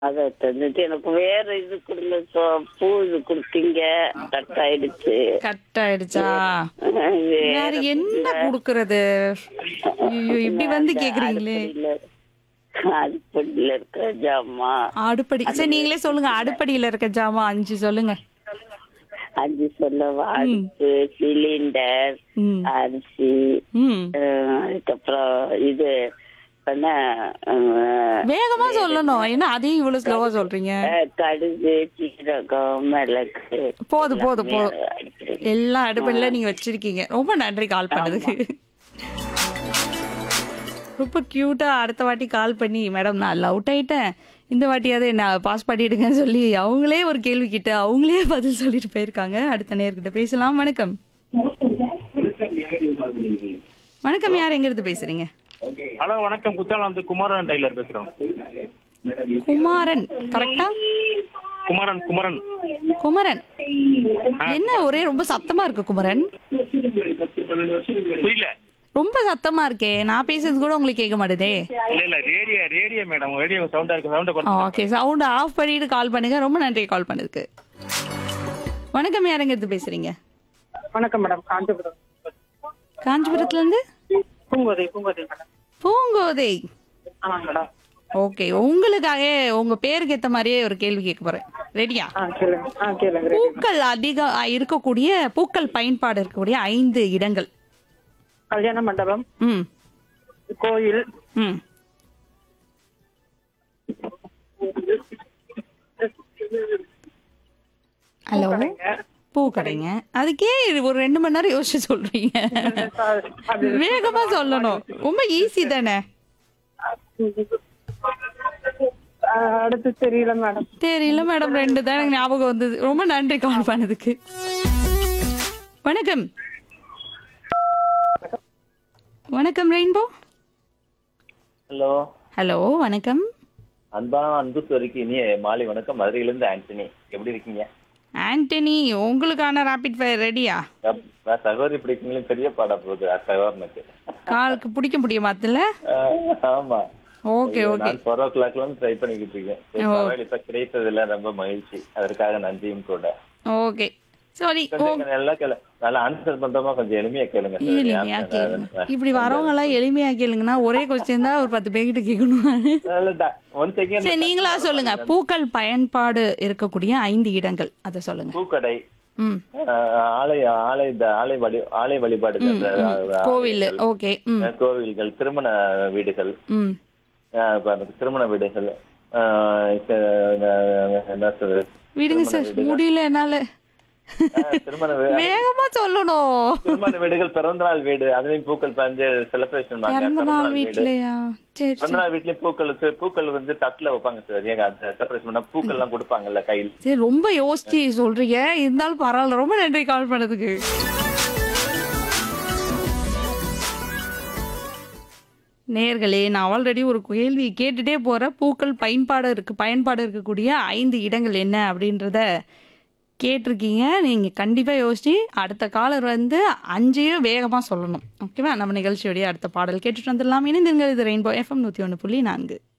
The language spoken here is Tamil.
அதை தந்துட்டு எனக்கு வேற இது கொடுங்க சோ- பூ இது கொடுத்தீங்க கட் ஆயிடுச்சு கட் ஆயிடுச்சா வேற வேற என்ன குடுக்கறது ஐயோ இப்படி வந்து கேக்குறீங்களே அடுப்படியில- அடுப்படியில இருக்கிற ஜாமா அடுப்படி சரி நீங்களே சொல்லுங்க அடுப்படியில இருக்க ஜாமான் அஞ்சு சொல்லுங்க அஞ்சு சொல்லவா அடுப்பு சிலிண்டர் ம் அரிசி ம் அஹ், அதுக்கப்புறம் இது என்ன அஹ், வேகமா சொல்லணும் என்ன அதையும் இவ்வளவு ஸ்லோவா சொல்றீங்க அஹ், கடுகு சீரகம் மிளகு போதும் போதும் போதும் அடுப்படி. எல்லா அடுப்படில நீங்க வச்சிருக்கீங்க ரொம்ப நன்றி கால் பண்ணதுக்கு ரொம்ப கியூட்டா அடுத்த வாட்டி கால் பண்ணி மேடம் நான் அவுட் ஆயிட்டேன் இந்த வாட்டியாவது என்ன பாஸ் பண்ணிடுங்கன்னு சொல்லி அவங்களே ஒரு கேள்வி கிட்ட அவங்களே பதில் சொல்லிட்டு போயிருக்காங்க அடுத்த நேர்கிட்ட பேசலாம் வணக்கம் வணக்கம் யார் எங்க இருந்து பேசுறீங்க ஹலோ வணக்கம் குத்தாலம் வந்து குமாரன் டெய்லர் பேசுறோம் குமாரன் கரெக்டா குமாரன் குமரன் குமரன் என்ன ஒரே ரொம்ப சத்தமா இருக்கு குமரன் புரியல ரொம்ப சத்தமா இருக்கே நான் பேசுறது கூட உங்களுக்கு கேட்க மாட்டேதே இல்ல இல்ல ரேடியோ ரேடியோ மேடம் ரேடியோ சவுண்டா இருக்கு சவுண்ட குறைச்சு ஓகே சவுண்ட் ஆஃப் பண்ணிட்டு கால் பண்ணுங்க ரொம்ப நன்றி கால் பண்ணதுக்கு வணக்கம் யாருங்க இருந்து பேசுறீங்க வணக்கம் மேடம் காஞ்சிபுரம் காஞ்சிபுரத்துல இருந்து பூங்கோதை பூங்கோதை மேடம் பூங்கோதை ஆமாங்க மேடம் ஓகே உங்களுக்காக உங்க பேருக்கு ஏத்த மாதிரியே ஒரு கேள்வி கேட்க போறேன் ரெடியா ஆ கேளுங்க ஆ கேளுங்க ரெடி பூக்கள் அதிக இருக்கக்கூடிய பூக்கள் பயன்பாடு இருக்கக்கூடிய ஐந்து இடங்கள் கல்யாண மண்டபம் ம் கோயில் ம் ஹலோ பூ கடைங்க அதுக்கே ஒரு ரெண்டு மணி நேரம் யோசிச்சு சொல்றீங்க அது வேகமா சொல்லணும் ரொம்ப ஈஸி தானே ஆ, அடுத்து தெரியல மேடம் தெரியல மேடம் ரெண்டு தான் எனக்கு ஞாபகம் வந்தது ரொம்ப நன்றி கால் பண்ணதுக்கு வணக்கம் வணக்கம் ரெயின்போ ஹலோ ஹலோ வணக்கம் அன்பான அன்பு சொரிக்கு இனிய மாலை வணக்கம் மதுரையிலிருந்து ஆண்டனி எப்படி இருக்கீங்க ஆண்டனி உங்களுக்கான ராபிட் ஃபயர் ரெடியா அப்- நான் சகோதரி பிடிக்கீங்களும் பெரிய பாட போகுது சகோதரனுக்கு காலுக்கு பிடிக்க முடியுமா அதுல ஆஹ், ஆமா ஓகே ஓகே நான் ஃபோர் ஓ கிளாக்ல இருந்து ட்ரை பண்ணிக்கிட்டு இருக்கேன் சரி, பரவாயில்ல, இப்ப கிடைத்ததுல ரொம்ப மகிழ்ச்சி அதற்காக நன்றியும் கூட ஓகே சாரி ஓ கொஞ்சம் நல்லா கேளு நல்லா ஆன்சர் பண்றோமா கொஞ்சம் எளிமையா கேளுங்க சரி, எளிமையா answer கேளுங்க நான் இப்படி வரவங்க எல்லாம் எளிமையா கேளுங்கன்னா ஒரே கொஸ்டின் தான் ஒரு பத்து பேர்கிட்ட கேட்கணும் நானு. நல்ல da- one second. சரி நீங்களா சொல்லுங்க பூக்கள் பயன்பாடு இருக்கக்கூடிய ஐந்து இடங்கள் அதை சொல்லுங்க பூக்கடை ம் ஆஹ், ஆலய ஆலய ஆலய வழி ஆலய வழிபாடுகள் ஆஹ், கோவில் ஓகே ம் கோவில்கள் திருமண வீடுகள் ம் ஆஹ் இப்ப அந்த திருமண வீடுகள் ஆஹ் இப்ப அஹ் என்ன சொல்றது விடுங்க சார் முடியல என்னால ஆஹ் திருமண வீ- வேகமா சொல்லணும் திருமண வீடுகள் பிறந்த நாள் வீடு அதுலயும் பூக்கள் பஞ்சு செலிப்ரேஷன் பிறந்த நாள் வீட்லயா சரி பிறந்த நாள் வீட்லயும் பூக்கள் வச்சு- பூக்கள் வந்து தட்டுல வைப்பாங்க சார் ஏங்க செலிப்ரேஷன் பண்ணா பூக்கள் எல்லாம் கொடுப்பாங்கல்ல கையில் சரி ரொம்ப யோசிச்சு சொல்றீங்க இருந்தாலும் பரவாயில்ல ரொம்ப நன்றி கால் பண்ணதுக்கு நேர்களே நான் ஆல்ரெடி ஒரு கேள்வி கேட்டுட்டே போறேன் பூக்கள் பயன்பாடு இருக்கு பயன்பாடு இருக்கக்கூடிய ஐந்து இடங்கள் என்ன அப்படின்றத கேட்டிருக்கீங்க நீங்க கண்டிப்பா யோசிச்சு அடுத்த காலர் வந்து அஞ்சையும் வேகமா சொல்லணும் ஓகேவா நம்ம நிகழ்ச்சியோடைய அடுத்த பாடல் கேட்டுட்டு வந்துடலாம் இணைந்திருங்கள் இது ரெயின்போ எஃப்எம் நூத்தி ஒன்று புள்ளி நான்கு